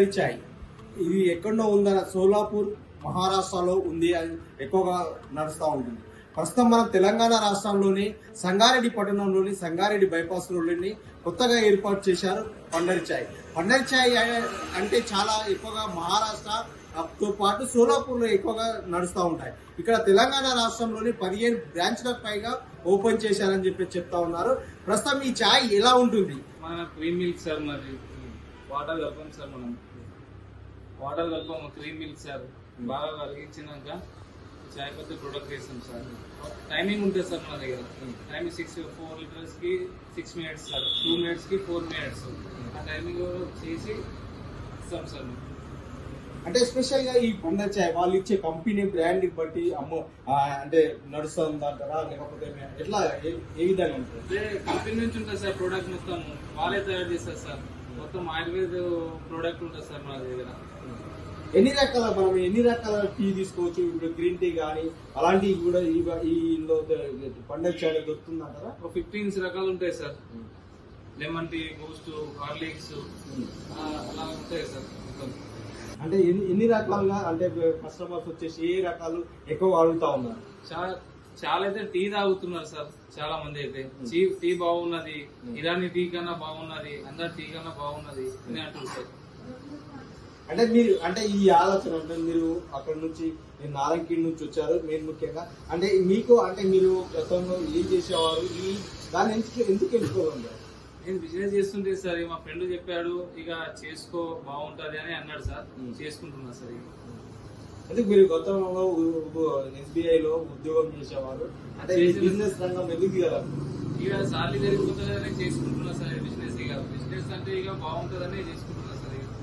పండరి చాయ్ ఇది ఎక్కడో ఉందన్న సోలాపూర్ మహారాష్ట్రలో ఉంది అని ఎక్కువగా నడుస్తూ ఉంటుంది ప్రస్తుతం మనం తెలంగాణ రాష్ట్రంలోని సంగారెడ్డి పట్టణంలోని సంగారెడ్డి బైపాస్ రోడ్లోని కొత్తగా ఏర్పాటు చేశారు పండరి చాయ్ పండరి చాయ్ అనే- అంటే చాలా ఎక్కువగా మహారాష్ట్ర తో పాటు సోలాపూర్లో ఎక్కువగా నడుస్తూ ఉంటాయి ఇక్కడ తెలంగాణ రాష్ట్రంలోని పదిహేను బ్రాంచ్లకు పైగా ఓపెన్ చేశారని చెప్పి చెప్తా ఉన్నారు ప్రస్తుతం ఈ చాయ్ ఎలా ఉంటుంది మన క్రీమ్ మిల్క్ సార్ మరి వాటర్ కలపం సార్ మనం వాటర్ కలపం క్రీమ్ మిల్క్ సార్ బాగా కలిగించినాక చాయ్ పత్తి ప్రొడక్ట్ చేస్తాం సార్ టైమింగ్ ఉంటుంది సార్ మన దగ్గర టైమింగ్ సిక్స్ ఫోర్ లీటర్స్ కి six minutes sir two minutes కి ఫోర్ మినిట్స్ ఆ టైమింగ్ చేసి ఇస్తాం సార్ మేము. అంటే స్పెషల్ గా ఈ పండగ చాయ్ వాళ్ళు ఇచ్చే కంపెనీ బ్రాండ్ బట్టి అమ్మో ఆ, అంటే నడుస్తుంది అంటారా లేకపోతే ఎట్లా ఏ- ఏ విధంగా ఉంటుంది అదే కంపెనీ నుంచి ఉంటుంది సార్ ప్రోడక్ట్ మొత్తం వాళ్ళే తయారు చేస్తారు సార్ మొత్తం ఆయుర్వేద ప్రోడక్ట్ ఉంటుంది సార్ మన దగ్గర ఎన్ని రకాల మనం ఎన్ని రకాల టీ తీసుకోవచ్చు ఇప్పుడు గ్రీన్ టీ కానీ అలాంటివి కూడా ఈ- ఈ ఇందులో పండగ చాయ్ దొరుకుతుందంటారా ఒక ఫిఫ్టీన్ రకాలు ఉంటాయి sir lemon tea Boost Horlicks అలా ఉంటాయి సార్ మొత్తం అంటే ఎన్ని ఎన్ని రకాలుగా అంటే కస్టమర్స్ వచ్చేసి ఏ రకాలు ఎక్కువ అడుగుతా ఉన్నారు చాలా చాలా అయితే టీ తాగుతున్నారు సార్ చాలా మంది అయితే టీ టీ బాగున్నది ఇరానీ టీ కన్నా బాగున్నది అందరు టీ కన్నా బాగున్నది అని అంటారు సార్ అంటే మీరు అంటే ఈ ఆలోచన అంటే మీరు అక్కడ నుంచి మీరు నారాయణఖేడ్ నుంచి వచ్చారు మీరు ముఖ్యంగా అంటే మీకు అంటే మీరు గతంలో ఏం చేసేవారు ఈ దాన్ని ఎందుకు ఎందుకు ఎంచుకోగలరు నేను బిజినెస్ చేస్తుంటే సార్ మా ఫ్రెండ్ చెప్పాడు ఇక చేసుకో బాగుంటది అని అన్నాడు సార్ Hmm. చేసుకుంటున్నా సార్ ఇక ఎందుకు మీరు గతంలో ఎస్బీఐ లో ఉద్యోగం చేసేవారు అంటే ఈ చేసిన- బిజినెస్ రంగం ఎందుకు దిగలరు ఇక సార్లు జరిగిపోతుందని చేసుకుంటున్నా సార్ బిజినెస్ ఇక బిజినెస్ అంటే ఇక బాగుంటదని చేసుకుంటున్నా సార్ ఇక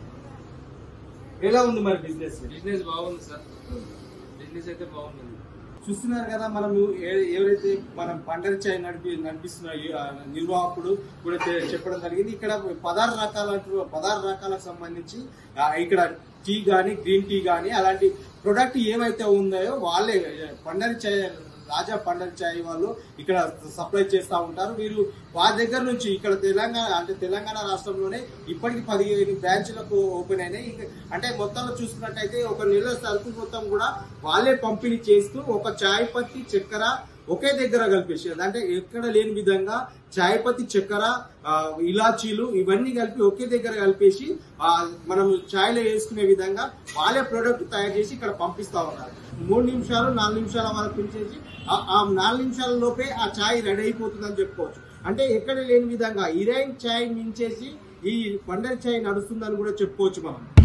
ఎలా ఉంది మరి బిజినెస్ బిజినెస్ బాగుంది సార్ బిజినెస్ అయితే బాగుంది చూస్తున్నారు కదా మనము ఏ- ఎవరైతే మనం పంటల చాయ్ నడిపి నడిపిస్తున్న ఈ, ఆ, నిర్వాహకుడు కూడా తె- చెప్పడం జరిగింది ఇక్కడ పదహారు రకాల పదహారు రకాలకు సంబంధించి ఆ, ఇక్కడ టీ గానీ గ్రీన్ టీ గానీ అలాంటి ప్రొడక్ట్ ఏవైతే ఉన్నాయో వాళ్ళే పండరి చాయ్ రాజా పండరి చాయ్ వాళ్ళు ఇక్కడ సప్లై చేస్తూ ఉంటారు వీరు వారి దగ్గర నుంచి ఇక్కడ తెలంగాణ అంటే తెలంగాణ రాష్ట్రంలోనే ఇప్పటికి పదిహేను బ్రాంచ్లకు ఓపెన్ అయినాయి ఇక- అంటే మొత్తంలో చూసుకున్నట్టయితే ఒక నెల సరుకు మొత్తం కూడా వాళ్ళే పంపిణీ చేస్తూ ఒక చాయ్ పత్తి చక్కెర ఒకే దగ్గర కలిపేసి అంటే ఎక్కడ లేని విధంగా చాయ్ పత్తి చక్కెర ఆ, ఇలాచీలు ఇవన్నీ కలిపి ఒకే దగ్గర కలిపేసి ఆ, మనం చాయ్లో వేసుకునే విధంగా వాళ్ళే ప్రోడక్ట్ తయారు చేసి ఇక్కడ పంపిస్తా ఉన్నారు మూడు నిమిషాలు నాలుగు నిమిషాల వరకు పెంచేసి ఆ- ఆ నాలుగు నిమిషాల లోపే ఆ చాయ్ రెడీ అయిపోతుందని చెప్పుకోవచ్చు అంటే ఎక్కడ లేని విధంగా ఇరాయిన్ చాయ్ మించేసి ఈ పండర్ చాయ్ నడుస్తుందని కూడా చెప్పుకోవచ్చు మనం